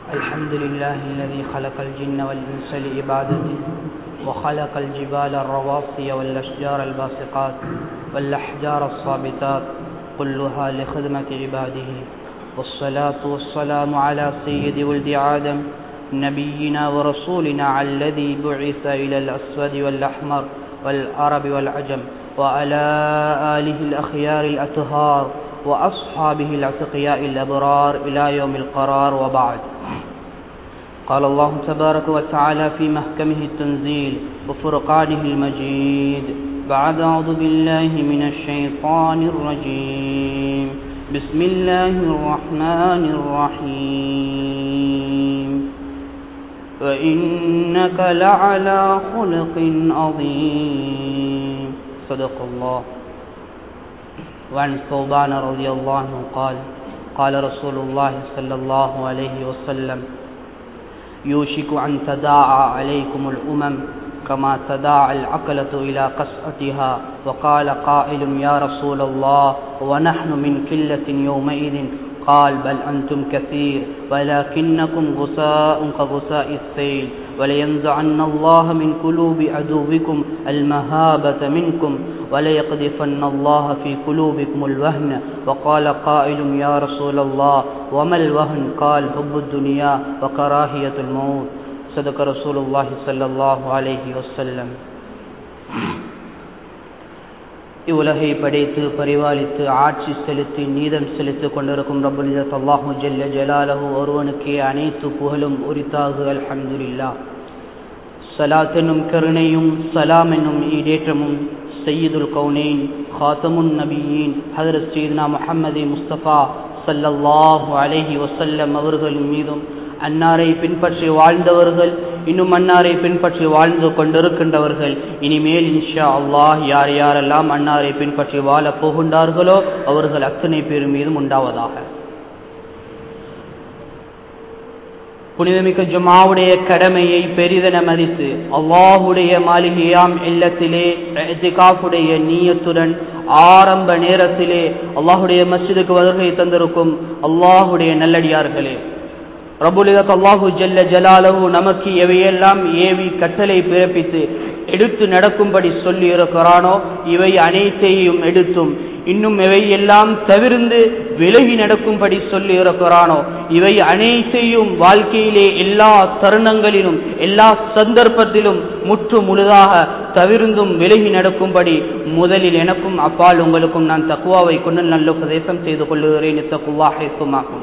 الحمد لله الذي خلق الجن والإنس لعبادته وخلق الجبال الرواسي والأشجار الباسقات والأحجار الصابتات كلها لخدمة عباده والصلاة والسلام على سيد ولد آدم نبينا ورسولنا الذي بعث إلى الأسود والأحمر والعرب والعجم وعلى آله الأخيار الأطهار وأصحابه الأتقياء الأبرار إلى يوم القرار وبعد قال الله تبارك وتعالى في محكمه التنزيل وفرقانه المجيد بعد أعوذ بالله من الشيطان الرجيم بسم الله الرحمن الرحيم وإنك لعلى خلق عظيم صدق الله وعن ثوبان رضي الله عنه قال قال رسول الله صلى الله عليه وسلم يوشك أن تداعى عليكم الأمم كما تداعى العقلة إلى قسعتها وقال قائل يا رسول الله ونحن من قلة يومئذ قال بل أنتم كثير ولكنكم غساء كغساء السيل ولينزعن الله من قلوب عدوكم المهابة منكم وليقذفن الله في قلوبكم الوهن وقال قائل يا رسول الله وما الوهن قال حب الدنيا وكراهية الموت صدق رسول الله صلى الله عليه وسلم இவ்வுலகை படைத்து பரிபாலித்து ஆட்சி செலுத்தி நீதம் செலுத்திக் கொண்டிருக்கும் ரபுலிதத் அல்லாஹு ஜல்ல ஜலாலஹு ஒருவனுக்கே அனைத்து புகழும் உரித்தாகு அல்ஹம்துலில்லா சலாத் என்னும் கருணையும் சலாம் என்னும் ஈடேற்றமும் சையீதுல் கவுனேன் ஹாத்தமுன் நபியீன் ஹதரத் சீத்னா முஹம்மதி முஸ்தபா சல்லல்லாஹு அலைஹி வசல்லம் அவர்கள் மீதும் அன்னாரை பின்பற்றி வாழ்ந்தவர்கள் இன்னும் அன்னாரை பின்பற்றி வாழ்ந்து கொண்டிருக்கின்றவர்கள் இனிமேல் இன்ஷா அல்லாஹ் யார் யாரெல்லாம் அன்னாரை பின்பற்றி வாழப் போகின்றார்களோ அவர்கள் அத்தனை பேர் மீதும் உண்டாவதாக புனிதமிக்க ஜுமாவுடைய கடமையை பெரிதென மதித்து அல்லாஹுடைய மாளிகையாம் இல்லத்திலே எத்திகாஃபுடைய நீயத்துடன் ஆரம்ப நேரத்திலே அல்லாஹுடைய மஸ்ஜிதுக்கு வருகை தந்திருக்கும் அல்லாஹுடைய நல்லடியார்களே ரபுலிதத் அல்லாஹு ஜல்ல ஜலாலவு நமக்கு எவையெல்லாம் ஏவி கட்டளை பிறப்பித்து எடுத்து நடக்கும்படி சொல்லி இருக்கிறானோ இவை அனைத்தையும் எடுத்தும் இன்னும் இவை எல்லாம் தவிர்ந்து விலகி நடக்கும்படி சொல்லி இருக்கிறானோ இவை அனைத்தையும் வாழ்க்கையிலே எல்லா தருணங்களிலும் எல்லா சந்தர்ப்பத்திலும் முற்று முழுதாக தவிர்ந்தும் விலகி நடக்கும்படி முதலில் எனக்கும் அப்பால் உங்களுக்கும் நான் தக்குவாவை கொண்டு நல்ல உபதேசம் செய்து கொள்ளுகிறேன் தக்குவாகும்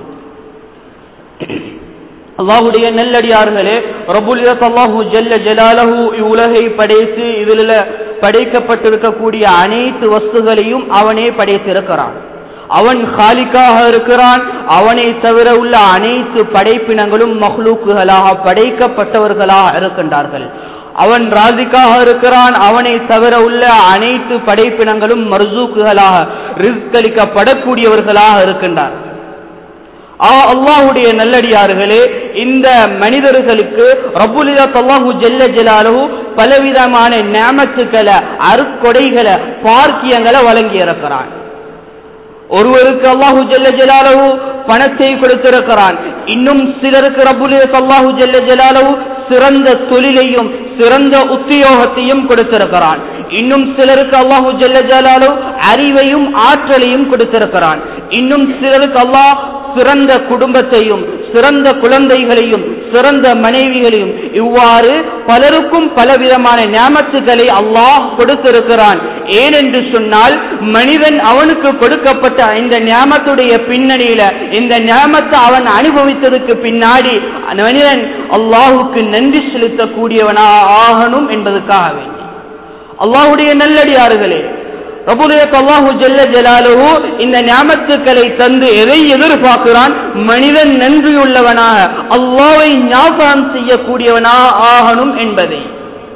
அல்லாஹுடைய நெல்லடியார்களே ரபுலியத் அல்லாஹு ஜல்ல ஜலாலஹு இவ்வுலகை படைத்து இதில் படைக்கப்பட்டிருக்கக்கூடிய அனைத்து வஸ்துகளையும் அவனே படைத்திருக்கிறான் அவன் ஹாலிக்காக இருக்கிறான் அவனை தவிர உள்ள அனைத்து படைப்பினங்களும் மஹ்லூக்குகளாக படைக்கப்பட்டவர்களாக இருக்கின்றார்கள் அவன் ராதிக்காக இருக்கிறான் அவனை தவிர உள்ள அனைத்து படைப்பினங்களும் மர்சூக்குகளாக ரிஸ்கலிக்கப்படக்கூடியவர்களாக இருக்கின்றார் அல்லாஹுடைய நல்லடியார்களே இந்த மனிதர்களுக்கு ரபுலிதத் அல்லாஹு ஜெல்ல ஜலாலு பலவிதமான நேமத்துக்களை அருக்கொடைகளை பார்க்கியங்களை வழங்கி இருக்கிறான் ஒருவருக்கு அல்லாஹு ஜெல்ல ஜலாலு பணத்தை கொடுத்திருக்கிறான் இன்னும் சிலருக்கு ரபுலிதத் அல்லாஹு ஜெல்ல ஜலாலு சிறந்த தொழிலையும் சிறந்த உத்தியோகத்தையும் கொடுத்திருக்கிறான் இன்னும் சிலருக்கு அல்லாஹு ஜெல்ல ஜலாலு அறிவையும் ஆற்றலையும் கொடுத்திருக்கிறான் இன்னும் சிலருக்கு அல்லாஹ் சிறந்த குடும்பத்தையும் சிறந்த குழந்தைகளையும் சிறந்த மனைவிகளையும் இவ்வாறு பலருக்கும் பலவிதமான ஞாபகத்துகளை அல்லாஹ் கொடுத்திருக்கிறான் ஏனென்று சொன்னால் மனிதன் அவனுக்கு கொடுக்கப்பட்ட இந்த ஞாபகத்துடைய பின்னணியில இந்த ஞாபகத்தை அவன் அனுபவித்ததுக்கு பின்னாடி மனிதன் அல்லாஹுக்கு நன்றி செலுத்தக்கூடியவனா ஆகணும் என்பதற்காக வேண்டி அல்லாஹுடைய நல்லடியார்களே ரபுலியத் அல்லாஹு ஜல்ல ஜலாலுஹு இந்த ஞாபகத்துக்களை தந்து எதை எதிர்பார்க்கிறான் மனிதன் நன்றியுள்ளவனாக அல்லாவை ஞாபகம் செய்யக்கூடியவனா ஆகணும் என்பதை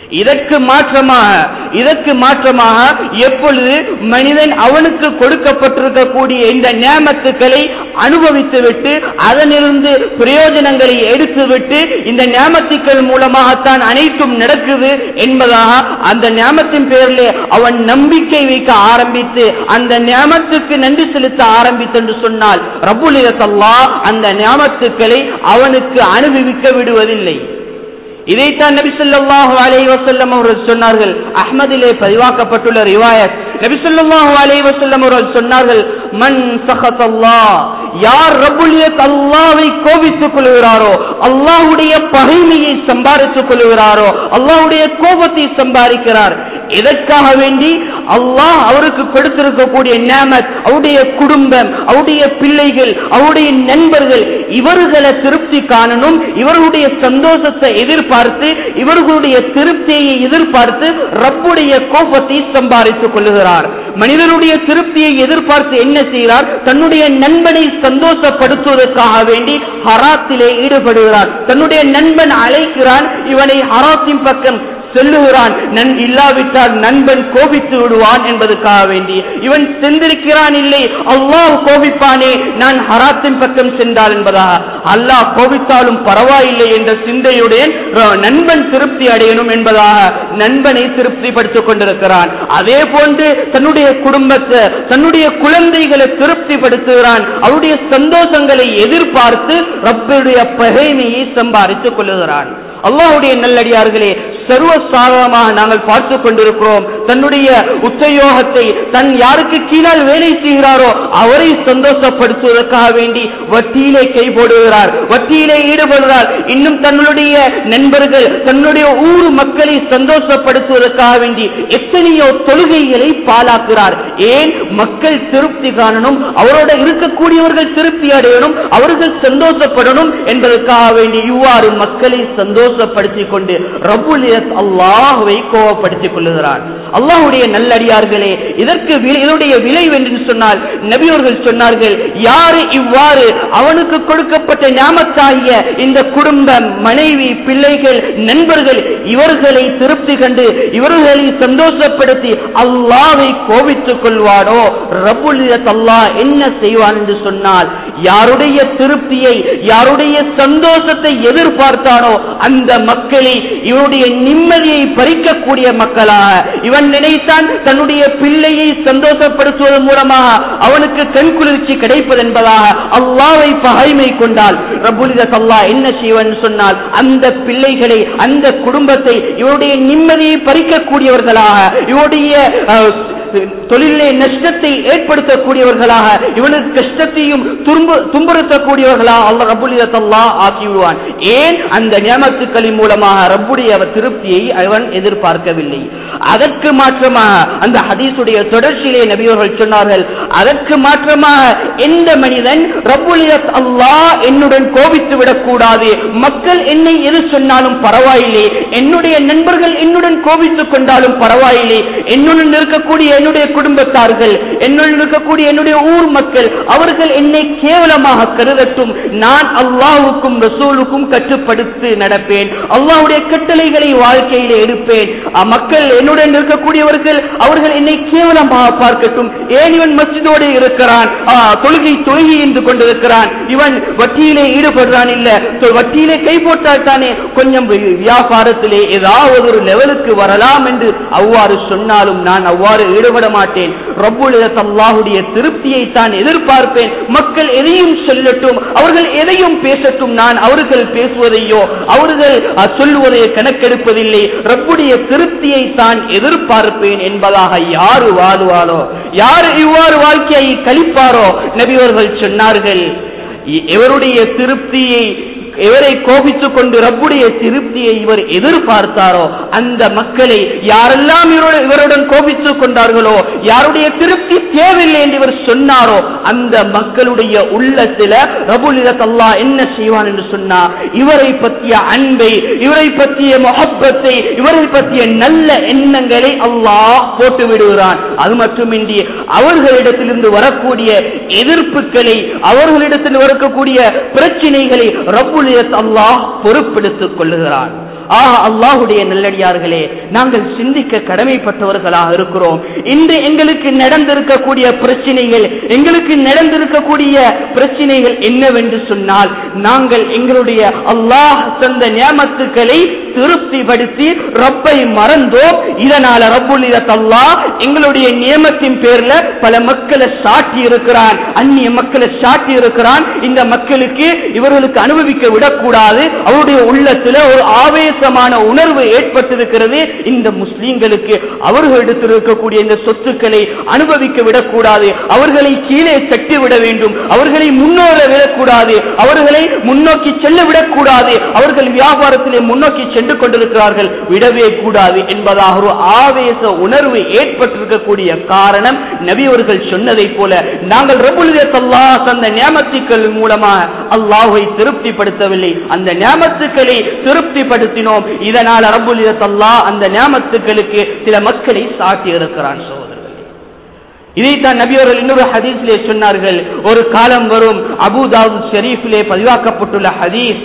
இதற்கு மாற்றமாக இதற்கு மாற்றமாக எப்பொழுது மனிதன் அவனுக்கு கொடுக்கப்பட்டிருக்கக்கூடிய இந்த நியமத்துக்களை அனுபவித்துவிட்டு அதனிருந்து பிரயோஜனங்களை எடுத்துவிட்டு இந்த நியமத்துக்கள் மூலமாகத்தான் அனைத்தும் நடக்குது என்பதாக அந்த நியமத்தின் பேரிலே அவன் நம்பிக்கை வைக்க ஆரம்பித்து அந்த நியமத்துக்கு நன்றி செலுத்த ஆரம்பித்து என்று சொன்னால் ரபுலிரசல்லா அந்த நியமத்துக்களை அவனுக்கு அனுபவிக்க விடுவதில்லை இதைத்தான் நபி ஸல்லல்லாஹு அலைஹி வஸல்லம் அவர்கள் சொன்னார்கள் அஹ்மதிலே பதிவாக்கப்பட்டுள்ள ரிவாயத் நபி ஸல்லல்லாஹு அலைஹி வஸல்லம் அவர்கள் சொன்னார்கள் மன் சஹத்தல்லாஹ் யார் ரப்புல் இஸ்ஸத் அல்லாஹ்வை கோபித்துக் கொள்கிறாரோ அல்லாஹ்வுடைய பகைமையை சம்பாதித்துக் கொள்கிறாரோ அல்லாஹ்வுடைய கோபத்தை சம்பாதிக்கிறார் எதற்காக வேண்டி அல்லாஹ் அவருக்கு கொடுத்திருக்கக்கூடிய நியமத் அவருடைய குடும்பம் அவருடைய பிள்ளைகள் அவருடைய நண்பர்கள் இவர்களை திருப்தி காணணும் இவர்களுடைய சந்தோஷத்தை எதிர்பார்த்து இவர்களுடைய திருப்தியை எதிர்பார்த்து ரப்புடைய கோபத்தை சம்பாதித்துக் கொள்ளுகிறார் மனிதனுடைய திருப்தியை எதிர்பார்த்து என்ன செய்கிறார் தன்னுடைய நண்பனை சந்தோஷப்படுத்துவதற்காக வேண்டி ஹராத்திலே ஈடுபடுகிறார் தன்னுடைய நண்பன் அழைக்கிறான் இவனை ஹராத்தின் பக்கம் செல்லுகிறான் நன் இல்லாவிட்டால் நண்பன் கோபித்து விடுவான் என்பதற்காக வேண்டி இவன் சென்றிருக்கிறான் இல்லை அல்லாஹ் கோபிப்பானே நான் ஹராத்தின் பக்கம் சென்றால் என்பதாக அல்லாஹ் கோபித்தாலும் பரவாயில்லை என்ற சிந்தையுடன் ர- நண்பன் திருப்தி அடையணும் என்பதாக நண்பனை திருப்திப்படுத்திக் கொண்டிருக்கிறான் அதே போன்று தன்னுடைய குடும்பத்தை தன்னுடைய குழந்தைகளை திருப்திப்படுத்துகிறான் அவருடைய சந்தோஷங்களை எதிர்பார்த்து ரப்பருடைய பகைமையை சம்பாதித்துக் கொள்ளுகிறான் அல்லாஹ்வுடைய நல்லடியார்களே சர்வ சாதாரணமாக நாங்கள் பார்த்து கொண்டிருக்கிறோம் தன்னுடைய உத்தியோகத்தை தன் யாருக்கு கீழால் வேலை செய்கிறாரோ அவரை சந்தோஷப்படுத்துவதற்காக வேண்டி வட்டியிலே கை போடுகிறார் வட்டியிலே ஈடுபடுகிறார் இன்னும் தன்னுடைய நண்பர்கள் தன்னுடைய ஊர் மக்களை சந்தோஷப்படுத்துவதற்காக வேண்டி எத்தனையோ தொழுகைகளை பாலாக்குகிறார் ஏன் மக்கள் திருப்தி காணணும் அவரோட இருக்கக்கூடியவர்கள் திருப்தி அடையணும் அவர்கள் சந்தோஷப்படணும் என்பதற்காக வேண்டி இவ்வாறு மக்களை சந்தோஷப்படுத்திக் கொண்டு ரபுல் அல்லாஹுவை கோவப்படுத்திக் கொள்ளுகிறார் அல்லாஹுடைய நல்லடியார்களே இதற்கு விலை- இதனுடைய விளைவு என்று சொன்னால் நபியோர்கள் சொன்னார்கள் யாரு இவ்வாறு அவனுக்கு கொடுக்கப்பட்ட ஞாபகத்தாகிய இந்த குடும்பம் மனைவி பிள்ளைகள் நண்பர்கள் இவர்களை திருப்தி கண்டு இவர்களை சந்தோஷப்படுத்தி அல்லாவை கோபித்துக் கொள்வானோ ரபுல் அல்லாஹ் என்ன செய்வான் என்று சொன்னால் யாருடைய திருப்தியை யாருடைய சந்தோஷத்தை எதிர்பார்த்தானோ அந்த மக்களை இவனுடைய நிம்மதியை பறிக்கக்கூடிய மக்களாக இவன் நினைத்தான் தன்னுடைய பிள்ளையை சந்தோஷப்படுத்துவதன் மூலமாக அவனுக்கு கண் குளிர்ச்சி கிடைப்பது என்பதாக அல்லாவை பகைமை கொண்டால் ரபுலித அல்லாஹ் என்ன செய்வன் சொன்னால் அந்த பிள்ளைகளை அந்த குடும்பத்தை இவருடைய நிம்மதியை பறிக்கக்கூடியவர்களாக இவருடைய அஹ், தொழிலே நஷ்டத்தை ஏற்படுத்தக்கூடியவர்களாக இவனுக்கு கஷ்டத்தையும் துன்பு- துன்புறுத்தக்கூடியவர்களாக அல்ல ரபுலிதத்தல்லா ஆக்கி விடுவான் ஏன் அந்த நியமத்துக்களின் மூலமாக ரப்புடைய அவர் திருப்தியை அவன் எதிர்பார்க்கவில்லை அதற்கு மாற்றமாக அந்த ஹதீஸுடைய தொடர்ச்சியிலே நபியவர்கள் சொன்னார்கள் அதற்கு மாற்றமாக எந்த மனிதன் ரப்புலியத் அல்லாஹ் என்னுடன் கோபித்து விடக்கூடாது மக்கள் என்னை எது சொன்னாலும் பரவாயில்லை என்னுடைய நண்பர்கள் என்னுடன் கோபித்துக் கொண்டாலும் பரவாயில்லை என்னுடன் இருக்கக்கூடிய என்னுடைய குடும்பத்தார்கள் என்னுடன் இருக்கக்கூடிய என்னுடைய ஊர் மக்கள் அவர்கள் என்னை கேவலமாக கருதட்டும் நான் அல்லாஹ்வுக்கும் ரசூலுக்கும் கட்டுப்படுத்தி நடப்பேன் அல்லாஹ்வுடைய கட்டளைகளை வாழ்க்கையிலே எடுப்பேன் அ, மக்கள் என்னுடன் இருக்கக்கூடியவர்கள் அவர்கள் என்னை கேவலமாக பார்க்கட்டும் ஏன் இவன் மஸ்ஜிதோடு இருக்கிறான் ஆ, தொழுகை தொழுகை என்று கொண்டிருக்கிறான் இவன் வட்டியிலே ஈடுபடுறான் இல்ல தொ- வட்டியிலே கை போட்டால் தானே கொஞ்சம் வி- வியாபாரத்திலே ஏதாவது ஒரு லெவலுக்கு வரலாம் என்று அவ்வாறு சொன்னாலும் நான் அவ்வாறு ஈடுபட மாட்டேன் ரப்புல் அல்லாஹுடைய திருப்தியை தான் எதிர்பார்ப்பேன் மக்கள் எதையும் சொல்லட்டும் அவர்கள் எதையும் பேசட்டும் நான் அவர்கள் பேசுவதையோ அவர்கள் அஹ், சொல்லுவதை கணக்கெடுப்பதில்லை ரப்புடைய திருப்தியை தான் எதிர்பார்ப்பேன் என்பதாக யாரு வாழுவாரோ யார் இவ்வாறு வாழ்க்கையை கழிப்பாரோ நபியவர்கள் சொன்னார்கள் இ- இவருடைய திருப்தியை இவரை கோபித்துக் கொண்டு ரப்புடைய திருப்தியை இவர் எதிர்பார்த்தாரோ அந்த மக்களை யாரெல்லாம் இவரோட- இவருடன் கோபித்துக் கொண்டார்களோ யாருடைய திருப்தி தேவையில்லை என்று இவர் சொன்னாரோ அந்த மக்களுடைய உள்ளத்தில ரபுலிதத் அல்லாஹ் என்ன செய்வான் என்று சொன்னா இவரை பற்றிய அன்பை இவரை பற்றிய மொஹப்பத்தை இவரை பற்றிய நல்ல எண்ணங்களை அல்லாஹ் போட்டு விடுகிறான் அது மட்டுமின்றி அவர்களிடத்திலிருந்து வரக்கூடிய எதிர்ப்புகளை அவர்களிடத்தில் வரக்கூடிய பிரச்சனைகளை ரப்புலியத் அல்லாஹ் பொறுப்பெடுத்துக் கொள்ளுகிறான் ஆஹ் அல்லாஹுடைய நல்லடியார்களே நாங்கள் சிந்திக்க கடமைப்பட்டவர்களாக இருக்கிறோம் இன்று எங்களுக்கு நடந்திருக்கக்கூடிய பிரச்சனைகள் எங்களுக்கு நடந்திருக்கக்கூடிய பிரச்சனைகள் என்னவென்று சொன்னால் நாங்கள் எங்களுடைய அல்லாஹ் தந்த நியமத்துக்களை திருப்திப்படுத்தி ரப்பை மறந்தோம் இதனால ரப்புல் அல்லாஹ் எங்களுடைய நியமத்தின் பேர்ல பல மக்களை சாட்டி இருக்கிறான் அந்நிய மக்களை சாட்டி இருக்கிறான் இந்த மக்களுக்கு இவர்களுக்கு அனுபவிக்க விடக்கூடாது அவருடைய உள்ளத்துல ஒரு ஆவேசமான உணர்வு ஏற்பட்டிருக்கிறது இந்த முஸ்லீம்களுக்கு அவர்கள் எடுத்திருக்கக்கூடிய இந்த சொத்துக்களை அனுபவிக்க விடக்கூடாது அவர்களை கீழே தட்டி விட வேண்டும் அவர்களை முன்னோர விடக்கூடாது அவர்களை முன்னோக்கி செல்ல விடக்கூடாது அவர்கள் வியாபாரத்திலே முன்னோக்கி சென்று கொண்டிருக்கிறார்கள் விடவே கூடாது என்பதாக ஒரு ஆவேச உணர்வு ஏற்பட்டிருக்கக்கூடிய காரணம் நபி அவர்கள் சொன்னதை போல நாங்கள் ரபுல்ல அந்த நியமத்துக்கள் மூலமாக அல்லாஹை திருப்திப்படுத்தவில்லை அந்த நியமத்துக்களை திருப்திப்படுத்தினோம் இதனால் ரபுல் அல்லாஹ் அந்த நியமத்துக்களுக்கு சில மக்களை சாட்டி இருக்கிறான் சோதரர்களே இதைத்தான் நபி அவர்கள் இன்னொரு ஹதீஸிலே சொன்னார்கள் ஒரு காலம் வரும் அபுதாபு ஷெரீஃபிலே பதிவாக்கப்பட்டுள்ள ஹதீஸ்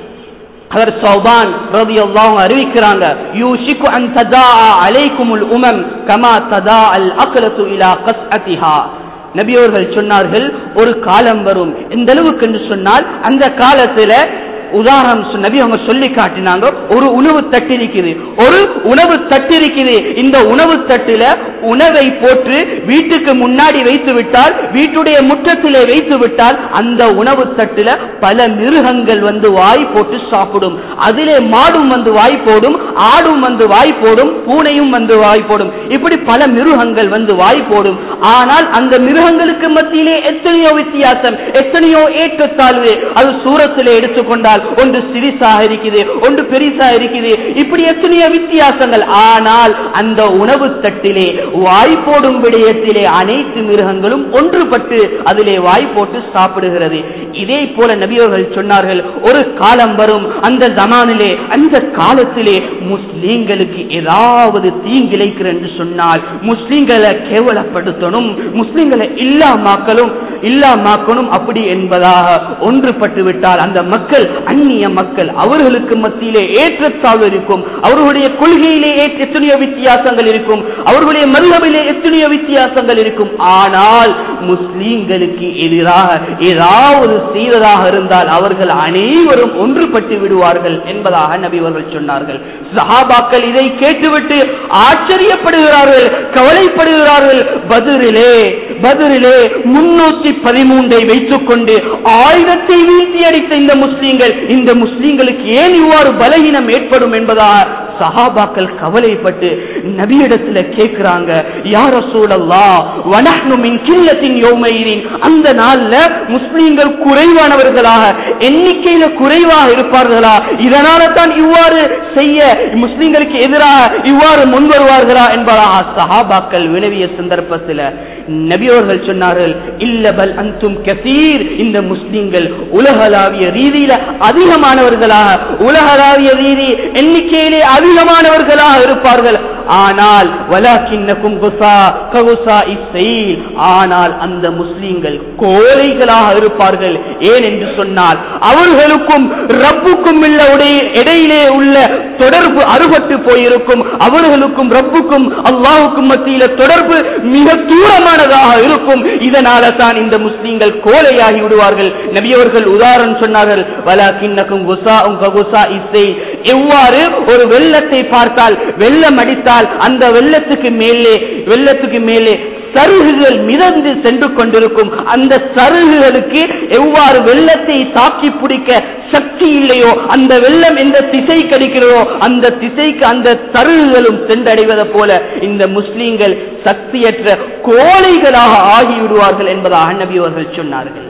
அவர் சௌபான் ரலியல்லாஹு அறிவிக்கிறாங்க யூஷிகு அன் ததா அலைக்குமுல் உமம் கமா ததா அல் அக்லத்து இலா கஸ்அதிஹா நபி அவர்கள் சொன்னார்கள் ஒரு காலம் வரும் எந்த அளவுக்கு என்று சொன்னால் அந்த காலத்துல உதாரணம் சொ- நபி அவங்க சொல்லி காட்டினாங்க ஒரு உணவு தட்டு இருக்குது ஒரு உணவு தட்டு இருக்குது இந்த உணவு தட்டுல உணவை போட்டு வீட்டுக்கு முன்னாடி வைத்து விட்டால் வீட்டுடைய முற்றத்திலே வைத்து விட்டால் அந்த உணவு தட்டுல பல மிருகங்கள் வந்து வாய் போட்டு சாப்பிடும் அதிலே மாடும் வந்து வாய் போடும் ஆடும் வந்து வாய் போடும் பூனையும் வந்து வாய் போடும் இப்படி பல மிருகங்கள் வந்து வாய் போடும் ஆனால் அந்த மிருகங்களுக்கு மத்தியிலே எத்தனையோ வித்தியாசம் எத்தனையோ ஏற்றத்தாழ்வு அது சூரத்திலே எடுத்துக்கொண்டால் ஒன்று சிறிசாக இருக்குது ஒன்று பெரிசா இருக்குது இப்படி எத்தனையோ வித்தியாசங்கள் ஆனால் அந்த உணவு தட்டிலே வாய் போடும் விடயத்திலே அனைத்து மிருகங்களும் ஒன்றுபட்டு அதிலே வாய் போட்டு சாப்பிடுகிறது இதே போல நபியவர்கள் சொன்னார்கள் ஒரு காலம் வரும் அந்த ஜமானிலே அந்த காலத்திலே முஸ்லீம்களுக்கு ஏதாவது தீங்கிழைக்கிற என்று சொன்னால் முஸ்லீம்களை கேவலப்படுத்தணும் முஸ்லீம்களை இல்லாமாக்கலும் இல்லாமாக்கணும் அப்படி என்பதாக ஒன்றுபட்டு விட்டால் அந்த மக்கள் அந்நிய மக்கள் அவர்களுக்கு மத்தியிலே ஏற்றத்தாழ்வு இருக்கும் அவர்களுடைய கொள்கையிலே ஏற்ற- எத்தனையோ வித்தியாசங்கள் இருக்கும் அவர்களுடைய மருகவிலே எத்தனையோ வித்தியாசங்கள் இருக்கும் ஆனால் முஸ்லீம்களுக்கு எதிராக ஏதாவது செய்வதாக இருந்தால் அவர்கள் அனைவரும் ஒன்றுபட்டு விடுவார்கள் என்பதாக நபி அவர்கள் சொன்னார்கள் சஹாபாக்கள் இதை கேட்டுவிட்டு ஆச்சரியப்படுகிறார்கள் கவலைப்படுகிறார்கள் பதிரிலே பதிரிலே முன்னூத்தி பதிமூன்றை வைத்துக் கொண்டு ஆயுதத்தை வீழ்த்தி அடித்த இந்த முஸ்லீம்கள் இந்த முஸ்லீம்களுக்கு ஏன் இவ்வாறு பலகீனம் ஏற்படும் என்பதாக சஹாபாக்கள் கவலைப்பட்டு நபியிடத்துல கேட்கிறாங்க யார சூழல்லா வனஹ்னு மின் கில்லத்தின் யோமையின் அந்த நாள்ல முஸ்லீம்கள் குறைவானவர்களாக எண்ணிக்கையில குறைவாக இருப்பார்களா இதனால தான் இவ்வாறு செய்ய முஸ்லீம்களுக்கு எதிராக இவ்வாறு முன் வருவார்களா என்பதாக சஹாபாக்கள் வினவிய சந்தர்ப்பத்தில் நபி அவர்கள் சொன்னார்கள் இல்ல பல் அந்தும் கசீர் இந்த முஸ்லீம்கள் உலகளாவிய ரீதியில அதிகமானவர்களாக உலகளாவிய ரீதி எண்ணிக்கையிலே அதிகமானவர்களாக இருப்பார்கள் ஆனால் வலாக்கின்னக்கும் குசா ககுசா இசைல் ஆனால் அந்த முஸ்லீம்கள் கோழைகளாக இருப்பார்கள் ஏன் என்று சொன்னால் அவர்களுக்கும் ரப்புக்கும் உள்ள உடைய இடையிலே உள்ள தொடர்பு அறுபட்டு போயிருக்கும் அவர்களுக்கும் ரப்புக்கும் அல்லாஹுக்கும் மத்தியில தொடர்பு மிக தூரமானதாக இருக்கும் இதனால தான் இந்த முஸ்லீம்கள் கோழையாகி விடுவார்கள் நபியவர்கள் உதாரணம் சொன்னார்கள் வலாக்கின்னக்கும் குசா ககுசா இசை எவ்வாறு ஒரு வெள்ளத்தை பார்த்தால் வெள்ளம் அடித்தால் அந்த வெள்ளத்துக்கு மேலே வெள்ளத்துக்கு மேலே சருகுகள் மிதந்து சென்று கொண்டிருக்கும் அந்த சருகுகளுக்கு எவ்வாறு வெள்ளத்தை தாக்கி பிடிக்க சக்தி இல்லையோ அந்த வெள்ளம் எந்த திசை கடிக்கிறதோ அந்த திசைக்கு அந்த சருகுகளும் சென்றடைவதை போல இந்த முஸ்லீம்கள் சக்தியற்ற கோழைகளாக ஆகிவிடுவார்கள் என்பதாக நபி அவர்கள் சொன்னார்கள்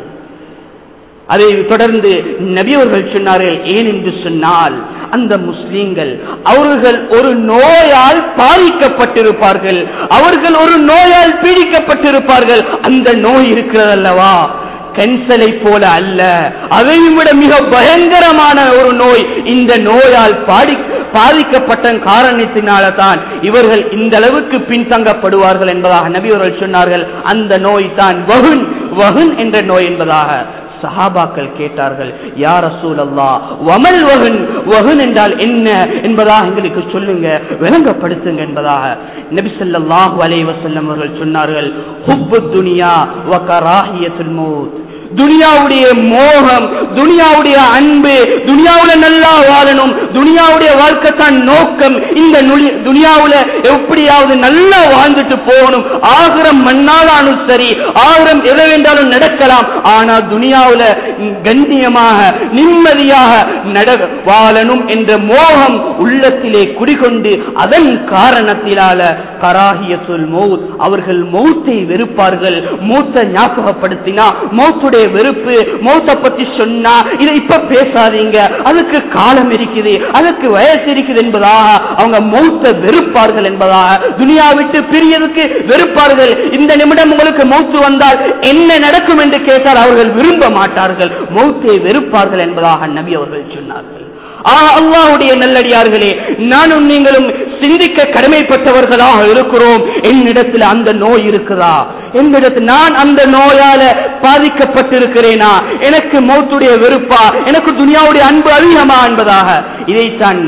அதை தொடர்ந்து நபியவர்கள் சொன்னார்கள் ஏன் என்று சொன்னால் அந்த முஸ்லீம்கள் அவர்கள் ஒரு நோயால் பாதிக்கப்பட்டிருப்பார்கள் அவர்கள் ஒரு நோயால் பீடிக்கப்பட்டிருப்பார்கள் அந்த நோய் இருக்கிறதல்லவா கேன்சலை போல அல்ல அதையும் விட மிக பயங்கரமான ஒரு நோய் இந்த நோயால் பாடி பாதிக்கப்பட்ட காரணத்தினால தான் இவர்கள் இந்த அளவுக்கு பின்தங்கப்படுவார்கள் என்பதாக நபி அவர்கள் சொன்னார்கள் அந்த நோய் தான் வகுன் வகுன் என்ற நோய் என்பதாக சஹாபாக்கள் கேட்டார்கள் யார் ரசூல் அல்லா வமல் வகன் வகன் என்றால் என்ன என்பதாக எங்களுக்கு சொல்லுங்க விளங்கப்படுத்துங்க என்பதாக நபி ஸல்லல்லாஹு அலைஹி வஸல்லம் அவர்கள் சொன்னார்கள் ஹுப்பு துனியா வ கராஹியத்துல் மௌத் துனியாவுடைய மோகம் துனியாவுடைய அன்பு துனியாவுல நல்லா வாழணும் துனியாவுடைய வாழ்க்கை தான் நோக்கம் இந்த நுழி- துனியாவுல எப்படியாவது நல்லா வாழ்ந்துட்டு போகணும் ஆகிரம் மண்ணாலானும் சரி ஆகிரம் எதை வேண்டாலும் நடக்கலாம் ஆனா துனியாவுல கண்ணியமாக நிம்மதியாக நட வாழணும் என்ற மோகம் உள்ளத்திலே குடிகொண்டு அதன் காரணத்திலால கராகியத்துல் மௌத் அவர்கள் மௌத்தை வெறுப்பார்கள் மௌத்தை ஞாபகப்படுத்தினா மௌத்துடைய வெறுப்பு மௌத்தை பத்தி சொன்னா இதை இப்ப பேசாதீங்க அதுக்கு காலம் இருக்குது அதுக்கு வயசு இருக்குது என்பதாக அவங்க மௌத்தை வெறுப்பார்கள் என்பதாக துனியா விட்டு பிரியதுக்கு வெறுப்பார்கள் இந்த நிமிடம் உங்களுக்கு மௌத்து வந்தால் என்ன நடக்கும் என்று கேட்டால் அவர்கள் விரும்ப மாட்டார்கள் மௌத்தை வெறுப்பார்கள் என்பதாக நபி அவர்கள் சொன்னார்கள் ஆ அல்லாஹ்வுடைய நல்லடியார்களே நானும் நீங்களும் சிந்திக்க கடமைப்பட்டவர்களாக இருக்கிறோம் என்னிடத்தில் அந்த நோய் இருக்குதா என்னிடத்தில் நான் அந்த நோயால பாதிக்கப்பட்டிருக்கிறேனா எனக்கு மௌத்துடைய வெறுப்பா எனக்கு துனியாவுடைய அன்பு அதிகமா என்பதாக இதைத்தான்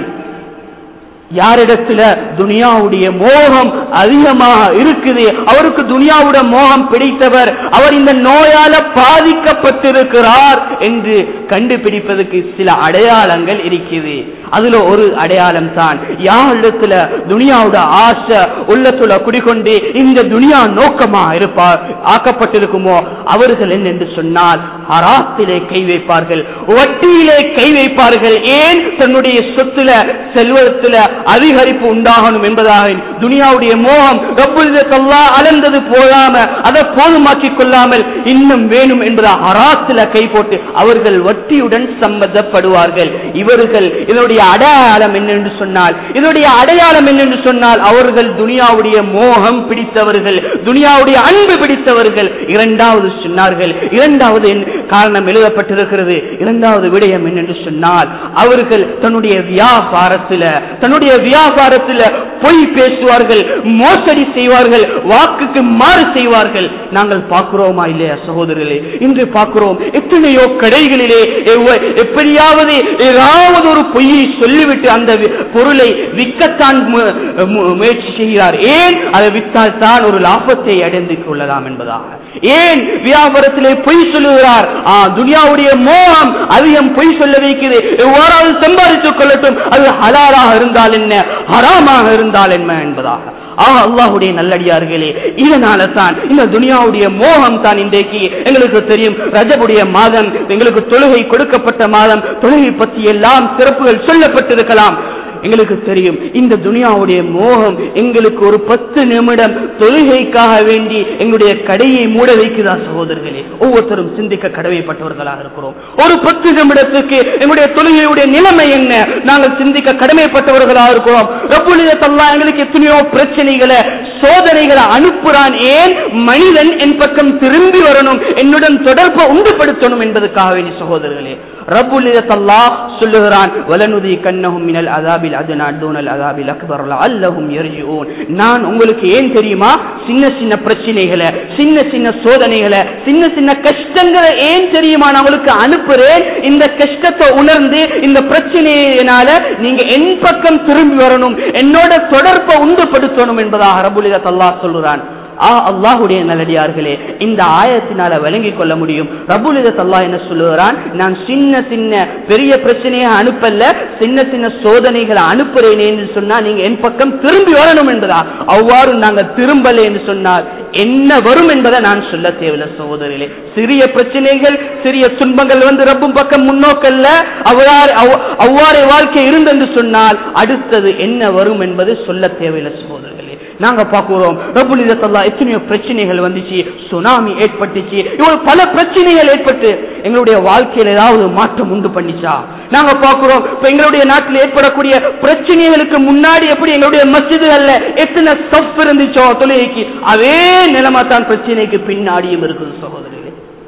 யாரிடத்துல துனியாவுடைய மோகம் அதிகமாக இருக்குது அவருக்கு துனியாவுடைய மோகம் பிடித்தவர் அவர் இந்த நோயால பாதிக்கப்பட்டிருக்கிறார் என்று கண்டுபிடிப்பதற்கு சில அடையாளங்கள் இருக்குது அதுல ஒரு அடையாளம் தான் யாரிடத்துல துனியாவோட ஆசை உள்ளத்துல குடிகொண்டு இந்த துனியா நோக்கமா இருப்பார் ஆக்கப்பட்டிருக்குமோ அவர்கள் என்னென்று சொன்னால் ஹராத்திலே கை வைப்பார்கள் வட்டியிலே கை வைப்பார்கள் ஏன் தன்னுடைய சொத்துல செல்வத்துல அதிகரிப்பு உண்டாகணும் என்பதாக துனியாவுடைய மோகம் ரப்புல்லா அளந்தது போகாம அதை போதுமாக்கிக் கொள்ளாமல் இன்னும் வேணும் என்பதாக ஹராத்துல கை போட்டு அவர்கள் வட்டியுடன் சம்பந்தப்படுவார்கள் இவர்கள் இதனுடைய அடையாளம் என்னென்று சொன்னால் இதனுடைய அடையாளம் என்னென்று சொன்னால் அவர்கள் துனியாவுடைய மோகம் பிடித்தவர்கள் துனியாவுடைய அன்பு பிடித்தவர்கள் இரண்டாவது சொன்னார்கள் இரண்டாவது என் காரணம் எழுதப்பட்டிருக்கிறது இரண்டாவது விடயம் என்னென்று சொன்னால் அவர்கள் தன்னுடைய வியாபாரத்தில் தன்னுடைய வியாபாரத்தில் பொய் பேசுவார்கள் மோசடி செய்வார்கள் வாக்குக்கு மாறு செய்வார்கள் நாங்கள் பார்க்கிறோமா இல்லையா சகோதரர்களே இன்று பார்க்கிறோம் எத்தனையோ கடைகளிலே எவ்வ- எப்படியாவது ஏதாவது ஒரு பொய்யை சொல்லிவிட்டு அந்த வி- பொருளை விற்கத்தான் மு- மு- முயற்சி செய்கிறார் ஏன் அதை வித்தால் தான் ஒரு லாபத்தை அடைந்து கொள்ளலாம் என்பதாக ஏன் வியாபாரத்திலே பொய் சொல்லுகிறார் ஆ, துனியாவுடைய மோகம் அதிகம் பொய் சொல்ல வைக்கிறது எவ்வாறாவது சம்பாதித்துக் கொள்ளட்டும் அது ஹலாலாக இருந்தால் என்ன ஹராமாக இருந்தால் என்ன என்பதாக ஆ அல்லாஹுடைய நல்லடியார்களே இதனால தான் இந்த துனியாவுடைய மோகம் தான் இன்றைக்கு எங்களுக்கு தெரியும் ரஜபுடைய மாதம் எங்களுக்கு தொழுகை கொடுக்கப்பட்ட மாதம் தொழுகை பற்றி எல்லாம் சிறப்புகள் சொல்லப்பட்டிருக்கலாம் எங்களுக்கு தெரியும் இந்த துனியாவுடைய மோகம் எங்களுக்கு ஒரு பத்து நிமிடம் தொழுகைக்காக வேண்டி எங்களுடைய கடையை மூட வைக்குதா சகோதரர்களே ஒவ்வொருத்தரும் சிந்திக்க கடமைப்பட்டவர்களாக இருக்கிறோம் ஒரு பத்து நிமிடத்துக்கு எங்களுடைய தொழுகையுடைய நிலைமை என்ன நாங்கள் சிந்திக்க கடமைப்பட்டவர்களாக இருக்கிறோம் ரப்புலியத்தல்லா எங்களுக்கு எத்தனையோ பிரச்சனைகளை சோதனைகளை அனுப்புறான் ஏன் மனிதன் என் பக்கம் திரும்பி வரணும் என்னுடன் தொடர்பை உண்டுபடுத்தணும் என்பதற்காக வேண்டி சகோதரர்களே ரப்புலியத்தல்லா சொல்லுகிறான் வலனுதி கண்ணஹும் மினல் அதாபில் அதுனா தூனல் அதாபில் அக்பர் அல்லஹும் யர்ஜிஊன் நான் உங்களுக்கு ஏன் தெரியுமா சின்ன சின்ன பிரச்சனைகளை சின்ன சின்ன சோதனைகளை சின்ன சின்ன கஷ்டங்களை ஏன் தெரியுமா நான் உங்களுக்கு அனுப்புறேன் இந்த கஷ்டத்தை உணர்ந்து இந்த பிரச்சனையினால நீங்க என் பக்கம் திரும்பி வரணும் என்னோட தொடர்பை உண்டுபடுத்தணும் என்பதாக ரபுலிதத் அல்லாஹ் சொல்லுறான் ஆ அல்லாஹுடைய நல்லடியார்களே இந்த ஆயத்தினால விளங்கிக் கொள்ள முடியும் ரபுலிதத் அல்லாஹ் என்ன சொல்லுகிறான் நான் சின்ன சின்ன பெரிய பிரச்சனையை அனுப்பல சின்ன சின்ன சோதனைகளை அனுப்புறேன் என்று சொன்னா நீங்க என் பக்கம் திரும்பி வரணும் என்பதா அவ்வாறு நாங்க திரும்பல என்று சொன்னால் என்ன வரும் என்பதை நான் சொல்ல தேவையில்லை சகோதரிகளே சிறிய பிரச்சனைகள் சிறிய துன்பங்கள் வந்து ரப்பும் பக்கம் முன்னோக்கல்ல அவ்வாறு அவ்- அவ்வாறே வாழ்க்கை இருந்தென்று சொன்னால் அடுத்தது என்ன வரும் என்பது சொல்ல தேவையில்லை சகோதரர்களே நாங்க பார்க்கிறோம் ரபுலிதத்தல்லா எத்தனையோ பிரச்சனைகள் வந்துச்சு சுனாமி ஏற்பட்டுச்சு இவ்வளவு பல பிரச்சனைகள் ஏற்பட்டு எங்களுடைய வாழ்க்கையில ஏதாவது மாற்றம் உண்டு பண்ணிச்சா நாங்க பார்க்கிறோம் இப்ப எங்களுடைய நாட்டில் ஏற்படக்கூடிய பிரச்சனைகளுக்கு முன்னாடி எப்படி எங்களுடைய மஸ்ஜிதுகள்ல எத்தனை ஸ்டப் இருந்துச்சோ தொழுகைக்கு அதே நிலைமை தான் பிரச்சனைக்கு பின்னாடியும் இருக்குது சகோதரர்களே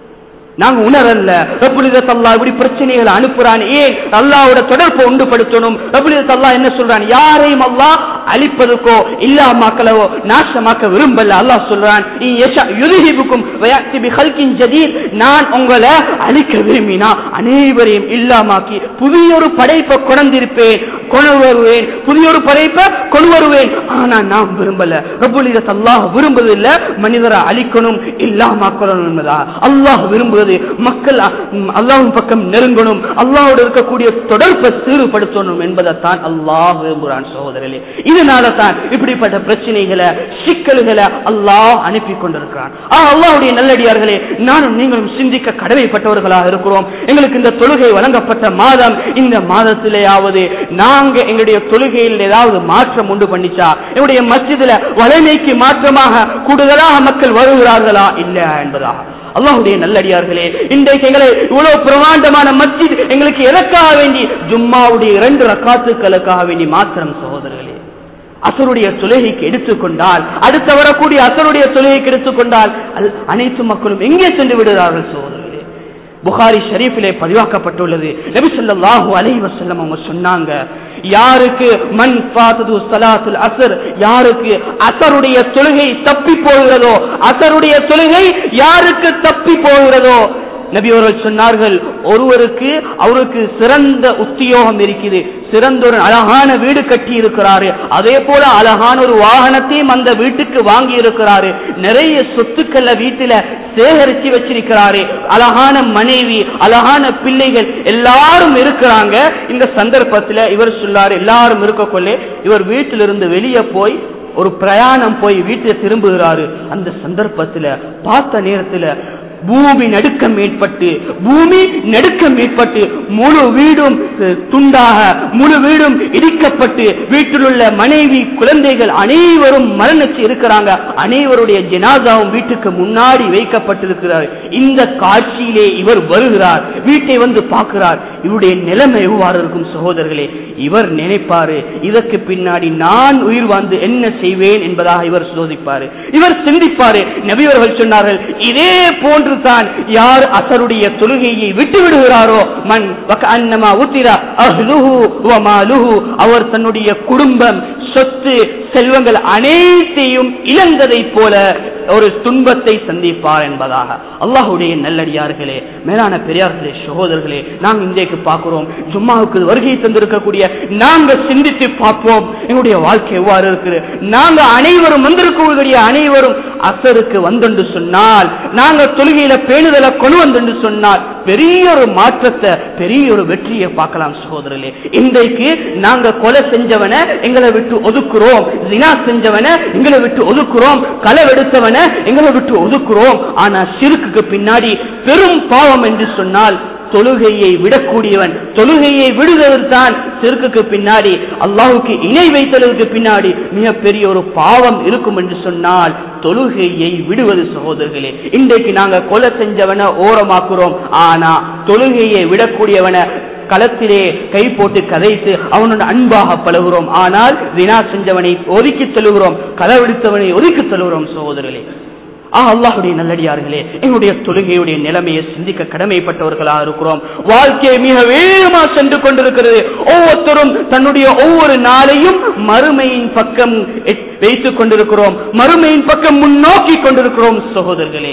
நாங்க உணரல்ல ரபுலிதத் அல்லாஹ் இப்படி பிரச்சனைகளை அனுப்புறான் ஏன் அல்லாஹ்வோட தொடர்பை உண்டுபடுத்தணும் ரபுலிதத் அல்லாஹ் என்ன சொல்றான் யாரையும் அல்லாஹ் அழிப்பதற்கோ இல்லாமாக்கலவோ நாசமாக்க விரும்பல அல்லாஹ் சொல்றான் இன் யஷா யுதுஹிபுக்கும் வயாத்தி பிஹல்கின் ஜதீத் நான் உங்களை அழிக்க விரும்பினா அனைவரையும் இல்லாமாக்கி புதிய ஒரு படைப்பை கொண்டிருப்பேன் கொண்டு வருவேன் புதிய ஒரு படைப்பை கொண்டு வருவேன் ஆனா நான் விரும்பல ரபுலிதத் அல்லாஹ் விரும்புவதில்லை மனிதரை அழிக்கணும் இல்லாமாக்கணும் என்பதா அல்லாஹ் விரும்புவது மக்கள் அல்லாஹின் பக்கம் நெருங்கணும் அல்லாஹோடு இருக்கக்கூடிய தொடர்பை சீர்படுத்தணும் என்பதைத்தான் அல்லாஹ் விரும்புகிறான் சகோதரர்களே இதனால தான் இப்படிப்பட்ட பிரச்சனைகளை சிக்கல்களை அல்லாஹ் அனுப்பி கொண்டிருக்கிறான் ஆ அல்லாஹ்வுடைய நல்லடியார்களே நானும் நீங்களும் சிந்திக்க கடமைப்பட்டவர்களாக இருக்கிறோம் எங்களுக்கு இந்த தொழுகை வழங்கப்பட்ட மாதம் இந்த மாதத்திலேயாவது நாங்க எங்களுடைய தொழுகையில் ஏதாவது மாற்றம் உண்டு பண்ணிச்சா எங்களுடைய மஸ்ஜிதுல வளமைக்கு மாற்றமாக கூடுதலாக மக்கள் வருகிறார்களா இல்லையா என்பதாக அல்லாஹுடைய நல்லடியார்களே இன்றைக்கு எங்களை இவ்வளவு பிரமாண்டமான மஸ்ஜித் எங்களுக்கு எதற்காக வேண்டி ஜும்மாவுடைய இரண்டு ரக்காத்துக்களுக்காக வேண்டி மாத்திரம் சகோதரர்களே அசருடைய தொழுகைக்கு எடுத்துக்கொண்டால் அடுத்து வரக்கூடிய அசருடைய தொழுகைக்கு எடுத்துக்கொண்டால் அது அனைத்து மக்களும் எங்கே சென்று விடுகிறார்கள் சகோதரர்களே புகாரி ஷரீஃபிலே பதிவாக்கப்பட்டுள்ளது நபி ஸல்லல்லாஹு அலைஹி வஸல்லம் அவங்க சொன்னாங்க யாருக்கு மன் ஃபாதது ஸலாத்துல் அஸ்ர் யாருக்கு அசருடைய தொழுகை தப்பி போகிறதோ அசருடைய தொழுகை யாருக்கு தப்பி போகிறதோ நபி அவர்கள் சொன்னார்கள் ஒருவருக்கு அவருக்கு சிறந்த உத்தியோகம் இருக்குது சிறந்த ஒரு அழகான வீடு கட்டி இருக்கிறாரு அதே போல அழகான ஒரு வாகனத்தையும் அந்த வீட்டுக்கு வாங்கி இருக்கிறாரு நிறைய சொத்துக்களை வீட்டுல சேகரிச்சு வச்சிருக்கிறாரு அழகான மனைவி அழகான பிள்ளைகள் எல்லாரும் இருக்கிறாங்க இந்த சந்தர்ப்பத்துல இவர் சொல்லாரு எல்லாரும் இருக்கக்கொள்ளே இவர் வீட்டிலிருந்து வெளியே போய் ஒரு பிரயாணம் போய் வீட்டுல திரும்புகிறாரு அந்த சந்தர்ப்பத்துல பார்த்த நேரத்துல பூமி நடுக்கம் ஏற்பட்டு பூமி நடுக்கம் ஏற்பட்டு முழு வீடும் அஹ், துண்டாக முழு வீடும் இடிக்கப்பட்டு வீட்டில் உள்ள மனைவி குழந்தைகள் அனைவரும் மரணிச்சு இருக்கிறாங்க அனைவருடைய ஜனாதாவும் வீட்டுக்கு முன்னாடி வைக்கப்பட்டிருக்கிறார் இந்த காட்சியிலே இவர் வருகிறார் வீட்டை வந்து பார்க்கிறார் இவருடைய நிலைமை எவ்வாறு இருக்கும் சகோதரர்களே இவர் நினைப்பாரு இதற்கு பின்னாடி நான் உயிர் வாழ்ந்து என்ன செய்வேன் என்பதாக இவர் சோதிப்பாரு இவர் சிந்திப்பாரு நபியவர்கள் சொன்னார்கள் இதே போன்று தான் யார் அசருடைய தொழுகையை விட்டு விடுகிறாரோ மண் அன்னமா உத்திரா அஹ்லுஹு வ மாலுஹு அவர் தன்னுடைய குடும்பம் சொத்து செல்வங்கள் அனைத்தையும் இழந்ததை போல ஒரு துன்பத்தை சந்திப்பார் என்பதாக அல்லாஹுடைய நல்லடியார்களே மேலான பெரியார்களே சகோதரர்களே நாம் இன்றைக்கு பார்க்கிறோம் ஜும்மாவுக்கு வருகை தந்திருக்கக்கூடிய நாங்க சிந்தித்து பார்ப்போம் எங்களுடைய வாழ்க்கை எவ்வாறு இருக்குது நாங்க அனைவரும் வந்திருக்கக்கூடிய அனைவரும் அசருக்கு வந்தென்று சொன்னால் நாங்க தொழுகையில பேணுதலை கொண்டு வந்தென்று சொன்னால் பெரிய ஒரு மாற்றத்தை பெரிய ஒரு வெற்றியை பார்க்கலாம் சகோதரர்களே இன்றைக்கு நாங்க கொலை செஞ்சவன எங்களை விட்டு ஒதுக்குறோம் ஜினா செஞ்சவன எங்களை விட்டு ஒதுக்குறோம் களவெடுத்தவன எங்களை விட்டு ஒதுக்குறோம் ஆனா சிறுக்குக்கு பின்னாடி பெரும் பாவம் என்று சொன்னால் தொழுகையை விடக்கூடியவன் தொழுகையை விடுவதற்கு தான் சிறுக்குக்கு பின்னாடி அல்லாஹுக்கு இணை வைத்ததற்கு பின்னாடி மிகப்பெரிய ஒரு பாவம் இருக்கும் என்று சொன்னால் தொழுகையை விடுவது சகோதரர்களே இன்றைக்கு நாங்க கொலை செஞ்சவன ஓரமாக்குறோம் ஆனா தொழுகையை விடக்கூடியவன களத்திலே கை போட்டு கதைத்து அவனோட அன்பாக பழகுறோம் ஆனால் வினா செஞ்சவனை ஒதுக்கி தழுகிறோம் களவெடுத்தவனை ஒதுக்கி தழுகிறோம் சகோதரர்களே ஆ அல்லாஹுடைய நல்லடியார்களே எங்களுடைய தொழுகையுடைய நிலைமையை சிந்திக்க கடமைப்பட்டவர்களாக இருக்கிறோம் வாழ்க்கை மிக வேகமா சென்று கொண்டிருக்கிறது ஒவ்வொருத்தரும் தன்னுடைய ஒவ்வொரு நாளையும் மறுமையின் பக்கம் எட்- வைத்துக் கொண்டிருக்கிறோம் மறுமையின் பக்கம் முன்னோக்கி கொண்டிருக்கிறோம் சகோதரர்களே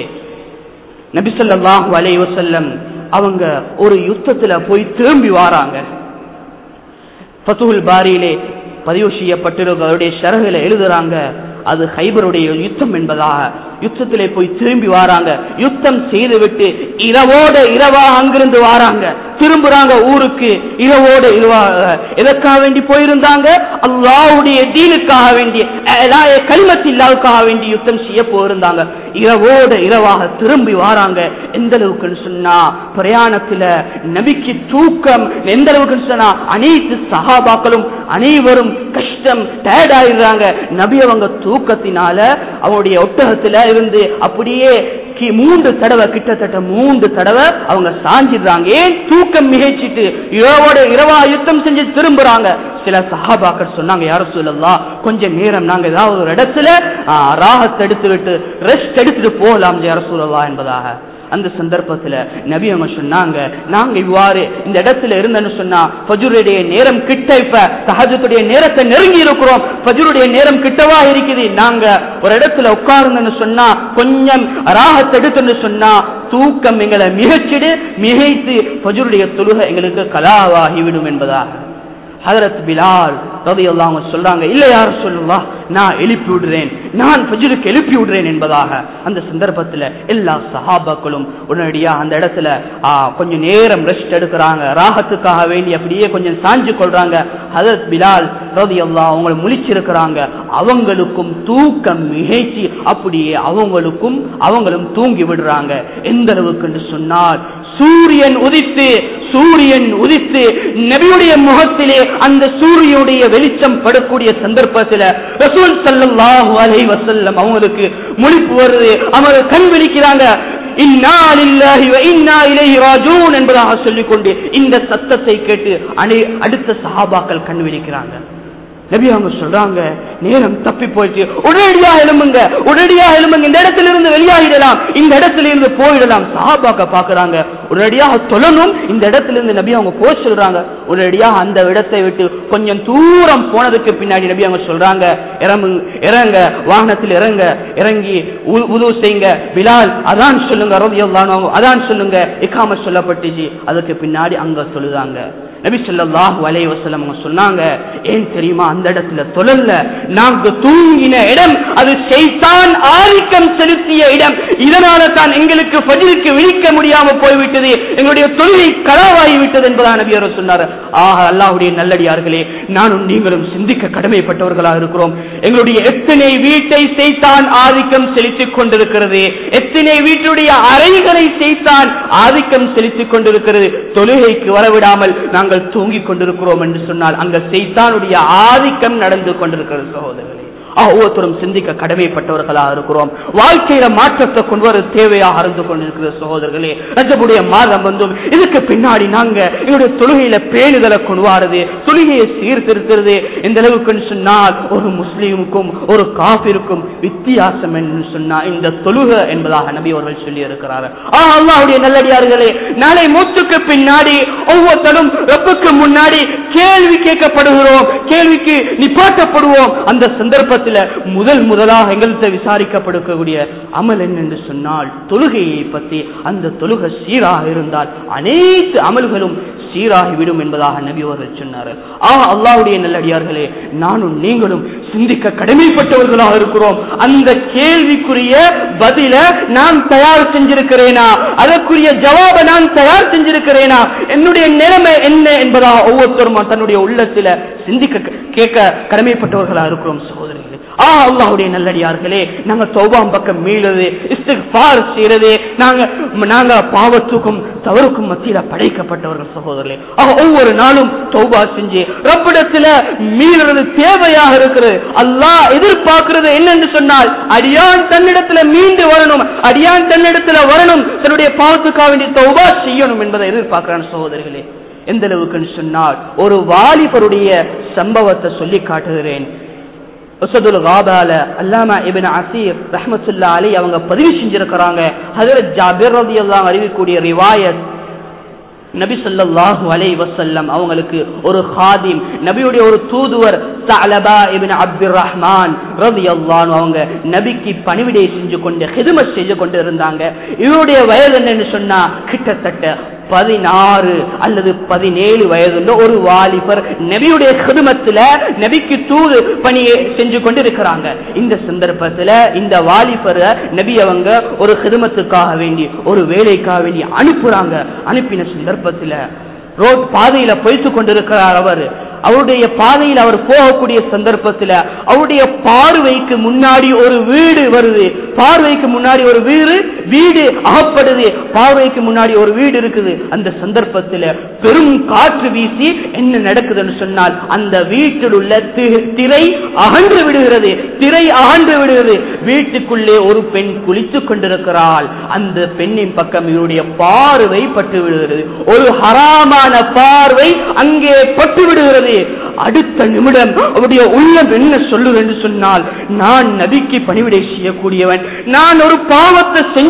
நபிசல்லாஹு அலைஹி வஸல்லம் அவங்க ஒரு யுத்தத்துல போய் திரும்பி வாராங்க ஃபத்துல் பாரியிலே பதிவு செய்யப்பட்டிருக்க அவருடைய ஷரகுல எழுதுறாங்க அது ஹைபருடைய யுத்தம் என்பதாக யுத்தத்திலே போய் திரும்பி வாராங்க யுத்தம் செய்துவிட்டு இரவோட இரவா அங்கிருந்து வாராங்க திரும்புறாங்க ஊருக்கு இரவோட இரவாக எதற்காக வேண்டி போயிருந்தாங்க அல்லாஹ்வுடைய தீனுக்காக வேண்டி கல்மத்தில்லாவுக்காக வேண்டி யுத்தம் செய்ய போயிருந்தாங்க இரவோட இரவாக திரும்பி வாராங்க எந்த அளவுக்குன்னு சொன்னா பிரயாணத்துல நபிக்கு தூக்கம் எந்த அளவுக்குன்னு சொன்னா அனைத்து சகாபாக்களும் அனைவரும் கஷ்டம் டயர்ட் ஆயிடுறாங்க நபி அவங்க தூக்கத்தினால அவங்களுடைய ஒட்டகத்துல இருந்து அப்படியே கி- மூன்று தடவை கிட்டத்தட்ட மூன்று தடவை அவங்க சாஞ்சிடுறாங்க ஏன் தூக்கம் மிகைச்சிட்டு இரவோட இரவா யுத்தம் செஞ்சு திரும்புறாங்க சில சஹாபாக்கள் சொன்னாங்க யாரும் சொல்லலாம் கொஞ்ச நேரம் நாங்க ஏதாவது ஒரு இடத்துல ஆ, ராகத்தை எடுத்து விட்டு ரெஸ்ட் எடுத்துட்டு போகலாம் யார சொல்லலாம் என்பதாக அந்த சந்தர்ப்பத்துல நபி அவங்க சொன்னாங்க நாங்க இவ்வாறு இந்த இடத்துல இருந்தேன்னு சொன்னா ஃபஜ்ருடைய நேரம் கிட்ட இப்ப தஹஜத்துடைய நேரத்தை நெருங்கி இருக்கிறோம் ஃபஜ்ருடைய நேரம் கிட்டவா இருக்குது நாங்க ஒரு இடத்துல உட்கார்ந்தேன்னு சொன்னா கொஞ்சம் ராகத்தை எடுத்துன்னு சொன்னா தூக்கம் எங்களை மிகச்சிடு மிகைத்து ஃபஜ்ருடைய தொழுகை எங்களுக்கு கலாவாகிவிடும் என்பதாக ஹதரத் பிலால் ரதியல்லாஹு அவங்க சொல்றாங்க இல்ல யார் சொல்லுவா நான் எழுப்பி விடுறேன் நான் ஃபஜ்ருக்கு எழுப்பி விடுறேன் என்பதாக அந்த சந்தர்ப்பத்துல எல்லா சஹாபாக்களும் உடனடியா அந்த இடத்துல ஆ, கொஞ்சம் நேரம் ரெஸ்ட் எடுக்கிறாங்க ராகத்துக்காக வேண்டி அப்படியே கொஞ்சம் சாஞ்சு கொள்றாங்க ஹதரத் பிலால் ரதியல்லாஹு அவங்களை முழிச்சிருக்கிறாங்க அவங்களுக்கும் தூக்கம் மிகைச்சி அப்படியே அவங்களுக்கும் அவங்களும் தூங்கி விடுறாங்க எந்த அளவுக்கு சொன்னால் சூரியன் உதித்து சூரியன் உதித்து நபியுடைய முகத்திலே அந்த சூரியனுடைய வெளிச்சம் படக்கூடிய சந்தர்ப்பத்தில் ரசூல் ஸல்லல்லாஹு அலைஹி வஸல்லம் அவங்களுக்கு முழிப்பு வருது அவங்க கண் விழிக்கிறாங்க இன்னா லில்லாஹி வ இன்னா இலைஹி ராஜூன் என்பதாக சொல்லிக்கொண்டு இந்த சத்தத்தை கேட்டு அனை அடுத்த சஹாபாக்கள் கண் விழிக்கிறாங்க நபி அவங்க சொல்றாங்க நேரம் தப்பி போயிடுச்சு உடனடியா எழும்புங்க உடனடியா எழும்புங்க இந்த இடத்துல இருந்து வெளியாகிடலாம் இந்த இடத்துல இருந்து போயிடலாம் சஹாபாக்க பாக்குறாங்க உடனடியாக தொழணும் இந்த இடத்துல இருந்து நபி அவங்க போய் சொல்றாங்க உடனடியா அந்த இடத்தை விட்டு கொஞ்சம் தூரம் போனதுக்கு பின்னாடி நபி அவங்க சொல்றாங்க இறங்கு இறங்க வாகனத்தில் இறங்க இறங்கி உ- உது செய்யுங்க பிலால் அதான் சொல்லுங்க ரலியல்லாஹு அதான் சொல்லுங்க இக்காம சொல்லப்பட்டுச்சு அதுக்கு பின்னாடி அங்க சொல்லுதாங்க நபி ஸல்லல்லாஹு அலைஹி வஸல்லம் அவங்க சொன்னாங்க ஏன் தெரியுமா அந்த இடத்துல தொழல்ல நாங்க தூங்கின இடம் அது ஷைத்தான் ஆதிக்கம் செலுத்திய இடம் இதனால தான் எங்களுக்கு ஃபஜ்ருக்கு விழிக்க முடியாம போய்விட்டது எங்களுடைய தொழிலை களவாகி விட்டது என்பதாக நபி அவர் சொன்னார் ஆக அல்லாஹ்வுடைய நல்லடியார்களே நானும் நீங்களும் சிந்திக்க கடமைப்பட்டவர்களாக இருக்கிறோம் எங்களுடைய எத்தனை வீட்டை செய்தான் ஆதிக்கம் செலுத்திக் கொண்டிருக்கிறது எத்தனை வீட்டுடைய அறைகளை செய்தான் ஆதிக்கம் செலுத்திக் கொண்டிருக்கிறது தொழுகைக்கு வரவிடாமல் நாங்கள் தூங்கிக் கொண்டிருக்கிறோம் என்று சொன்னால் அங்க செய்தானுடைய ஆதிக்கம் நடந்து கொண்டிருக்கிறது சகோதரர்களே ஆக, ஒவ்வொருத்தரும் சிந்திக்க கடமைப்பட்டவர்களாக இருக்கிறோம் வாழ்க்கையில மாற்றத்தை கொண்டு வர தேவையாக இருந்து கொண்டிருக்கிற சகோதரர்களே ரஜபுடைய மாதம் வந்தும் இதுக்கு பின்னாடி நாங்க எங்களுடைய தொழுகையில பேணுதலை கொண்டு வாருது தொழுகையை சீர்திருத்துறது எந்த அளவுக்குன்னு சொன்னால் ஒரு முஸ்லீமுக்கும் ஒரு காபிருக்கும் வித்தியாசம் என்று சொன்னா இந்த தொழுகை என்பதாக நபி அவர்கள் சொல்லி இருக்கிறார் அல்லாஹ்வுடைய நல்லடியார்களே நாளை மூத்துக்கு பின்னாடி ஒவ்வொருத்தரும் ரப்புக்கு முன்னாடி கேள்வி கேட்கப்படுகிறோம் கேள்விக்கு நிப்பாட்டப்படுவோம் அந்த சந்தர்ப்பத்தில் முதல் முதலாக எங்கள்கிட்ட விசாரிக்கப்படக்கூடிய அமல் என்னென்று சொன்னால் தொழுகையை பற்றி அந்த தொழுகை சீராக இருந்தால் அனைத்து அமல்களும் சீராகிவிடும் என்பதாக நபி அவர்கள் சொன்னார் ஆ அல்லாஹ்வுடைய நல்லடியார்களே நானும் நீங்களும் சிந்திக்க கடமைப்பட்டவர்களாக இருக்கிறோம் அந்த கேள்விக்குரிய பதில நான் தயார் செஞ்சிருக்கிறேனா அதற்குரிய ஜவாபை நான் தயார் செஞ்சிருக்கிறேனா என்னுடைய நிலைமை என்ன என்பதாக ஒவ்வொருத்தரும் தன்னுடைய உள்ளத்துல சிந்திக்க கேட்க கடமைப்பட்டவர்களாக இருக்கிறோம் சகோதரர்களே ஆ அல்லாஹ்வுடைய நல்லடியார்களே நாங்க தௌபாம் பக்கம் மீளுது இஸ்திக்ஃபார் செய்யறது நாங்க நாங்க பாவத்துக்கும் தவறுக்கும் மத்தியில படைக்கப்பட்டவர்கள் சகோதரர்களே ஆக ஒவ்வொரு நாளும் தௌபா செஞ்சு ரப்பிடத்துல மீளுறது தேவையாக இருக்கிறது அல்லாஹ் எதிர்பார்க்கிறது என்னன்னு சொன்னால் அடியான் தன்னிடத்துல மீண்டு வரணும் அடியான் தன்னிடத்துல வரணும் தன்னுடைய பாவத்துக்காக வேண்டிய தௌபா செய்யணும் என்பதை எதிர்பார்க்கிறான் சகோதரர்களே எந்த அளவுக்குன்னு சொன்னால் ஒரு வாலிபருடைய சம்பவத்தை சொல்லி காட்டுகிறேன் உசதுல் காபால அல்லாமா இபின் அசீர் ரஹமத்துல்லா அலி அவங்க பதிவு செஞ்சிருக்கிறாங்க ஹதரத் ஜாபிர் ரலியல்லாஹு அறிவிக்கூடிய ரிவாயத் நபி ஸல்லல்லாஹு அலைஹி வஸல்லம் அவங்களுக்கு ஒரு ஹாதிம் நபியுடைய ஒரு தூதுவர் சஅலபா இப்னு அப்துர் ரஹ்மான் ரலியல்லாஹு அன்ஹு அவங்க நபிக்கு பணிவிடை செஞ்சு கொண்டு ஹிதமத் செஞ்சு கொண்டு இருந்தாங்க இவருடைய வயது என்னன்னு சொன்னா கிட்டத்தட்ட பதினாறு அல்லது பதினேழு வயதுள்ள ஒரு வாலிபர் நபியுடைய குடும்பத்துல நபிக்கு தூது பணியை செஞ்சு கொண்டு இருக்கிறாங்க இந்த சந்தர்ப்பத்துல இந்த வாலிபரை நபி அவங்க ஒரு குடும்பத்துக்காக வேண்டி ஒரு வேலைக்காக வேண்டி அனுப்புறாங்க அனுப்பின சந்தர்ப்பத்துல ரோட் பாதையில போய்த்து கொண்டிருக்கிறார் அவர் அவருடைய பாதையில் அவர் போகக்கூடிய சந்தர்ப்பத்தில் அவருடைய பார்வைக்கு முன்னாடி ஒரு வீடு வருது பார்வைக்கு முன்னாடி ஒரு வீடு வீடு அகப்படுது பார்வைக்கு முன்னாடி ஒரு வீடு இருக்குது அந்த சந்தர்ப்பத்தில் பெரும் காற்று வீசி என்ன நடக்குதுன்னு சொன்னால் அந்த வீட்டில் உள்ள தி- திரை அகன்று விடுகிறது திரை அகன்று விடுகிறது வீட்டுக்குள்ளே ஒரு பெண் குளித்துக் கொண்டிருக்கிறாள் அந்த பெண்ணின் பக்கம் இவருடைய பார்வை பட்டு விடுகிறது ஒரு ஹராமான பார்வை அங்கே பட்டு விடுகிறது அடுத்த நிமிடம் அவருடைய உள்ளம் என்ன சொல்லுது என்று சொன்னால் நான் நபிக்கு பணிவிடை செய்யக்கூடியவன் நான் ஒரு பாவத்தை செஞ்சு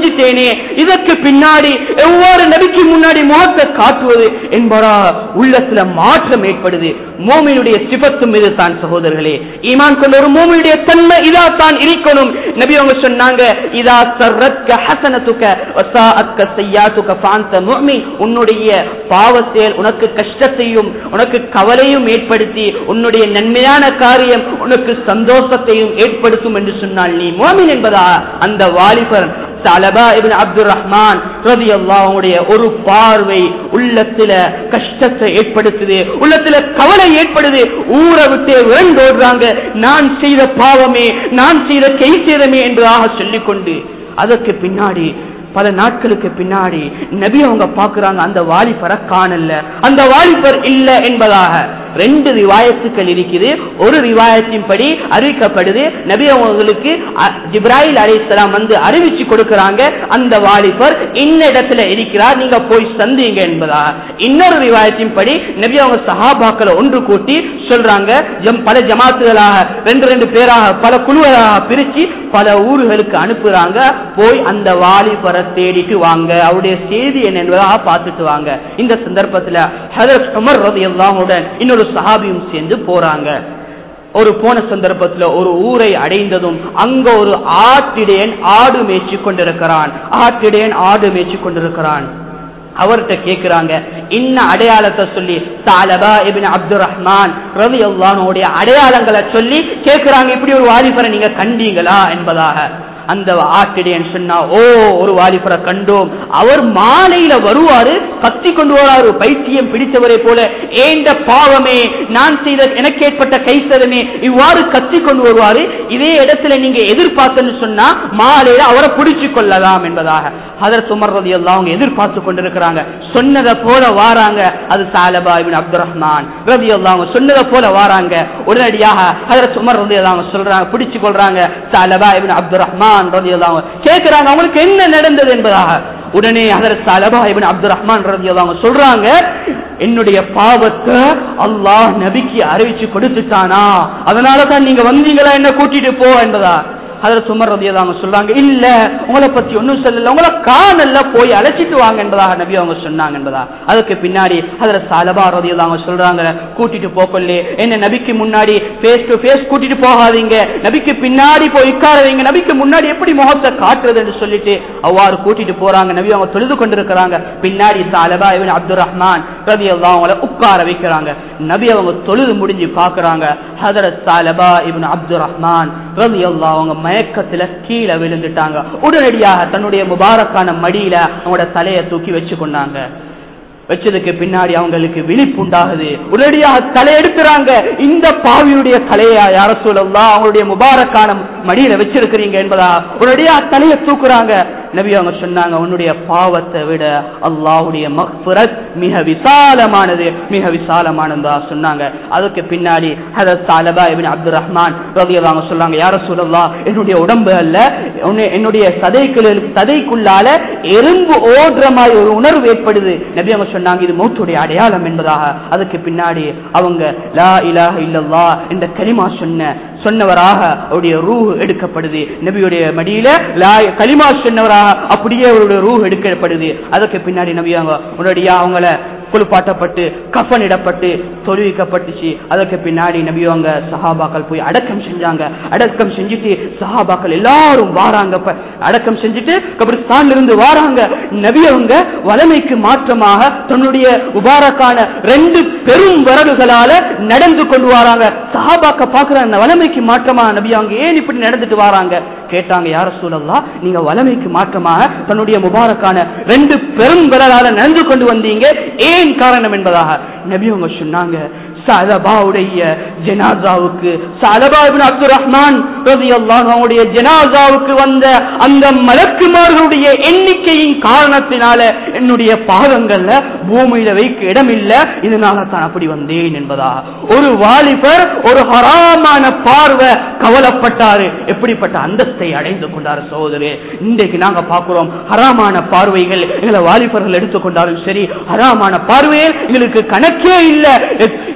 செஞ்சிட்டேனே இதற்கு பின்னாடி எவ்வாறு நபிக்கு முன்னாடி முகத்தை காட்டுவது என்பதா உள்ளத்துல மாற்றம் ஏற்படுது மோமினுடைய சிபத்தும் இது தான் சகோதரர்களே ஈமான் கொண்ட ஒரு மோமினுடைய தன்மை இதா தான் இருக்கணும் நபி அவங்க சொன்னாங்க இதா சர்ரத்க ஹசனத்துக்க வசாஅத்க செய்யாத்துக்க ஃபாந்த முஃமின் உன்னுடைய பாவ செயல் உனக்கு கஷ்டத்தையும் உனக்கு கவலையும் ஏற்படுத்தி உன்னுடைய நன்மையான காரியம் உனக்கு சந்தோஷத்தையும் ஏற்படுத்தும் என்று சொன்னால் நீ முஃமின் என்பதா அந்த வாலிபர் சலபா இப்னு அப்துல் ரஹ்மான் ரலியல்லாஹுடைய ஒரு பார்வை உள்ளத்துல கஷ்டத்தை ஏற்படுத்துது உள்ளத்துல கவலை ஏற்படுது ஊரை விட்டு விரண்டோடுறாங்க நான் செய்த பாவமே நான் செய்த கை சேதமே என்பதாக சொல்லிக்கொண்டு அதற்கு பின்னாடி பல நாட்களுக்கு பின்னாடி நபி அவங்க பாக்குறாங்க அந்த வாலிபரை காணல அந்த வாலிபர் இல்ல என்பதாக ரெண்டு ரிவாயத்துக்கள் இருக்குது ஒரு ரிவாயத்தின் படி அறிவிக்கப்படுது நபி அவங்களுக்கு அ- ஜிப்ராயில் அலைஹிஸ்ஸலாம் வந்து அறிவிச்சு கொடுக்கறாங்க அந்த வாலிபர் இன்ன இடத்துல இருக்கிறார் நீங்க போய் சந்திங்க என்பதா இன்னொரு ரிவாயத்தின் படி நபி அவங்க சஹாபாக்களை ஒன்று கூட்டி சொல்றாங்க ஜம் பல ஜமாத்துகளாக ரெண்டு ரெண்டு பேராக பல குழுக்களாக பிரிச்சு பல ஊர்களுக்கு அனுப்புறாங்க போய் அந்த வாலிபரை தேடிட்டு வாங்க அவருடைய செய்தி என்ன என்பதாக பார்த்துட்டு வாங்க இந்த சந்தர்ப்பத்துல ஹதரத் உமர் ரலியல்லாஹுடன் இன்னொரு சஹாபியும் சேர்ந்து போறாங்க ஒரு போன சந்தர்ப்பத்துல ஒரு ஊரை அடைந்ததும் அங்க ஒரு ஆட்டிடையன் ஆடு மேய்ச்சி கொண்டிருக்கிறான் ஆட்டிடையன் ஆடு மேய்ச்சி கொண்டிருக்கிறான் அவர்கிட்ட கேக்குறாங்க இன்ன அடையாளத்தை சொல்லி சாலபா இபின் அப்துல் ரஹ்மான் ரவி அல்லானுடைய அடையாளங்களை சொல்லி கேக்குறாங்க இப்படி ஒரு வாலிபரை நீங்க கண்டீங்களா என்பதாக அந்த ஆட்டிடையன் சொன்னா ஓ ஒரு வாலிபரை கண்டோம் அவர் மாலையில வருவாரு கத்தி கொண்டு வராரு பைத்தியம் பிடித்தவரை போல ஏண்ட பாவமே நான் செய்த எனக்கு ஏற்பட்ட கைசதமே இவ்வாறு கத்தி கொண்டு வருவாரு இதே இடத்துல நீங்க எதிர்பார்த்தன்னு சொன்னா மாலையில அவரை பிடிச்சு கொள்ளலாம் என்பதாக அதர் சுமர் ரதி எல்லாம் அவங்க எதிர்பார்த்து கொண்டிருக்கிறாங்க சொன்னதை போல வாராங்க அது சாலபா இபின் அப்துல் ரஹ்மான் ரதி அவங்க சொன்னதை போல வாராங்க உடனடியாக அதர் சுமர் ரதி அவங்க சொல்றாங்க பிடிச்சு கொள்றாங்க சாலபா இபின் அப்துல் ரஹ்மான் ரதி அவங்க கேட்கிறாங்க அவங்களுக்கு என்ன நடந்தது என்பதாக உடனே அதர் சாலபா இபின் அப்துல் ரஹ்மான் ரதி அவங்க சொல்றாங்க என்னுடைய பாவத்தை அல்லாஹ் நபிக்கு அறிவிச்சு கொடுத்துட்டானா அதனால தான் நீங்க வந்தீங்களா என்ன கூட்டிட்டு போ என்பதா அதுல சுமர் ரதியதா அவங்க சொல்றாங்க இல்ல உங்களை பத்தி ஒன்னும் சொல்லல உங்களை காணல போய் அழைச்சிட்டு வாங்க என்பதாக நபி அவங்க சொன்னாங்க என்பதா அதுக்கு பின்னாடி அதுல சாலபா ரதியதா அவங்க சொல்றாங்க கூட்டிட்டு போக்கொள்ளே என்ன நபிக்கு முன்னாடி ஃபேஸ் டு ஃபேஸ் கூட்டிட்டு போகாதீங்க நபிக்கு பின்னாடி போய் உட்கார வைங்க நபிக்கு முன்னாடி எப்படி முகத்தை காட்டுறதுன்னு சொல்லிட்டு அவ்வாறு கூட்டிட்டு போறாங்க நபி அவங்க தொழுது கொண்டிருக்கிறாங்க பின்னாடி சாலபா இவன் அப்துல் ரஹ்மான் ரதி அவங்கள உட்கார வைக்கிறாங்க நபி அவங்க தொழுது முடிஞ்சு பாக்குறாங்க ஹதரத் சாலபா இவன் அப்துல் ரஹ்மான் ரதி அவங்க மயக்கத்துல கீழே விழுந்துட்டாங்க உடனடியாக தன்னுடைய முபாரக்கான மடியில அவங்களோட தலையை தூக்கி வச்சு கொண்டாங்க வச்சதுக்கு பின்னாடி அவங்களுக்கு விழிப்பு உண்டாகுது உடனடியாக தலை எடுக்கிறாங்க இந்த பாவியுடைய தலையா யார சொல்லலாம் அவங்களுடைய முபாரக்கான மடியில வச்சிருக்கிறீங்க என்பதா உடனடியாக தலையை தூக்குறாங்க நபி அவங்க சொன்னாங்க உன்னுடைய பாவத்தை விட அல்லாஹ்வுடைய மக்ஃபிரத் மிக விசாலமானது மிக விசாலமானதா சொன்னாங்க அதுக்கு பின்னாடி ஹதரத் சாலபா இப்னு அப்துல் ரஹ்மான் ரலியல்லாஹு அன்ஹு சொன்னாங்க யார சொல்லலாம் என்னுடைய உடம்பு அல்ல உன்னை- என்னுடைய சதைக்குள்ள சதைக்குள்ளால எறும்பு ஓடுற மாதிரி ஒரு உணர்வு ஏற்படுது நபி அவங்க சொன்னாங்க இது மௌத்துடைய அடையாளம் என்பதாக அதுக்கு பின்னாடி அவங்க லா இலாஹ இல்லல்லா என்ற கலிமா சொன்ன சொன்னவராக அவருடைய ரூஹ் எடுக்கப்படுது நபியுடைய மடியில லா கலிமா சொன்னவராக அப்படியே அவருடைய ரூஹ் எடுக்கப்படுது அதுக்கு பின்னாடி நபி அவங்க உடனடியா அவங்கள குளிப்பாட்டப்பட்டு கஃனிடப்பட்டு தொழுவிக்கப்பட்டுச்சு அதுக்கு பின்னாடி நபி அவங்க சஹாபாக்கள் போய் அடக்கம் செஞ்சாங்க அடக்கம் செஞ்சுட்டு சஹாபாக்கள் எல்லாரும் வாராங்க ப- அடக்கம் செஞ்சுட்டு கபிரிஸ்தான்ல இருந்து வாராங்க நபி அவங்க வளமைக்கு மாற்றமாக தன்னுடைய முபாரக்கான ரெண்டு பெரும் விரல்களால நடந்து கொண்டு வராங்க சஹாபாக்க பாக்குறாங்க வளமைக்கு மாற்றமாக நபி அவங்க ஏன் இப்படி நடந்துட்டு வராங்க கேட்டாங்க யார சூழல்லா நீங்க வளமைக்கு மாற்றமாக தன்னுடைய முபாரக்கான ரெண்டு பெரும் விரலால நடந்து கொண்டு வந்தீங்க ஏன் காரணம் என்பதாக நபி அவங்க சொன்னாங்க சலபாவுடைய ஜனாசாவுக்கு சலபா இப்னு அப்துல் ரஹ்மான் ரலியல்லாஹு அவருடைய ஜனாசாவுக்கு வந்த அந்த மலக்குமார்களுடைய எண்ணிக்கையின் காரணத்தினால என்னுடைய பாதங்கள்ல பூமியில வைக்க இடம் இல்ல இதனால தான் அப்படி வந்தேன் என்பதா ஒரு வாலிபர் ஒரு ஹராமான பார்வை கவலைப்பட்டாரு எப்படிப்பட்ட அந்தஸ்தை அடைந்து கொண்டார் சகோதரே இன்றைக்கு நாங்க பார்க்கிறோம் ஹராமான பார்வைகள் எங்களை வாலிபர்கள் எடுத்துக்கொண்டாலும் சரி ஹராமான பார்வையில் எங்களுக்கு கணக்கே இல்ல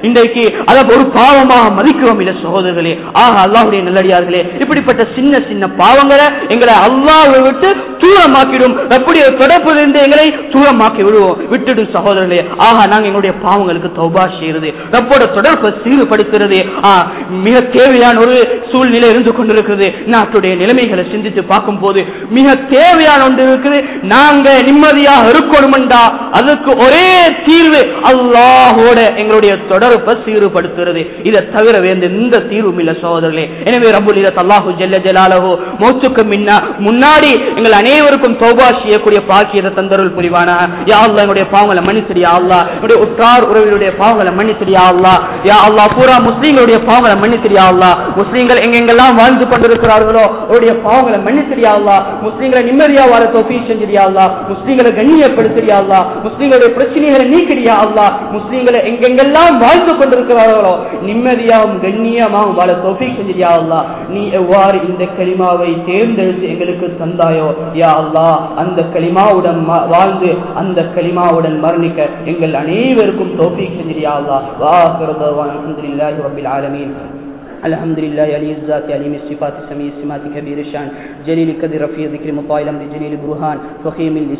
இன்றைக்கு அதை ஒரு பாவமாக மதிக்கிறோம் இல்ல சகோதரர்களே ஆக அல்லாஹ்வுடைய நல்லடியார்களே இப்படிப்பட்ட சின்ன சின்ன பாவங்களை எங்களை அல்லாஹ்வை விட்டு தூரமாக்கிடும் ரப்புடைய தொடர்பிலிருந்து எங்களை தூரமாக்கி விடுவோம் விட்டுடும் சகோதரர்களே ஆக நாங்க எங்களுடைய பாவங்களுக்கு தௌபா செய்யறது ரப்போட தொடர்பை சீர்படுத்துறது ஆ, மிக தேவையான ஒரு சூழ்நிலை இருந்து கொண்டிருக்கிறது நாட்டுடைய நிலைமைகளை சிந்தித்து பார்க்கும் போது மிக தேவையான ஒன்று இருக்குது நாங்க நிம்மதியாக இருக்கணுமெண்டா அதுக்கு ஒரே தீர்வு அல்லாஹோட எங்களுடைய தொடர்பை சீர்படுத்துறது இதை தவிர வேறு எந்த தீர்வும் இல்ல சகோதரர்களே எனவே ரபுல் இதத் அல்லாஹு ஜல்ல ஜலாலஹோ மௌத்துக்கு முன்னா முன்னாடி எங்கள் அனைவருக்கும் தௌபா செய்யக்கூடிய பாக்கியத்தை தந்தருள் புரிவானா யா அல்லாஹ் எங்களுடைய பாவங்களை மன்னிச்சிடியா அல்லாஹ் என்னுடைய உற்றார் உறவினுடைய பாவங்களை மன்னிச்சிடியா அல்லாஹ் யா அல்லாஹ் பூரா முஸ்லீம்களுடைய பாவங்களை மன்னிச்சிடியா அல்லாஹ் முஸ்லீம்கள் எங்கெங்கெல்லாம் வாழ்ந்து கொண்டிருக்கிறார்களோ அவருடைய பாவங்களை மன்னிச்சிடியா அல்லாஹ் முஸ்லீம்களை நிம்மதியா வாழ தோஃபி செஞ்சிடியா அல்லாஹ் முஸ்லீம்களை கண்ணியப்படுத்தியா அல்லாஹ் முஸ்லீம்களுடைய பிரச்சனைகளை நீக்கிடியா அல்லாஹ் முஸ்லீம்களை எங்கெங்கெல்லாம் வாழ்ந்து கொண்டிருக்கிறார்களோ நிம்மதியாகவும் கண்ணியமாகவும் வாழ தோஃபி செஞ்சிடியா அல்லாஹ் நீ எவ்வாறு இந்த கலிமாவை தேர்ந்தெடுத்து எங்களுக்கு தந்தாயோ யா அல்லாஹ் அந்த கலிமாவுடன் ம- வாழ்ந்து அந்த கலிமாவுடன் மரணிக்க எங்கள் அனைவருக்கும் தோஃபீக் செஞ்சிரியா அல்லாஹ் வாஹிரு தஅவானா அல்ஹம்துலில்லாஹி ரப்பில் ஆலமீன் الحمد لله علي الذات عليم الصفات سميع السمات كبير الشان جليل القدر رفيع ذكر مطائل امر جليل برهان فخيم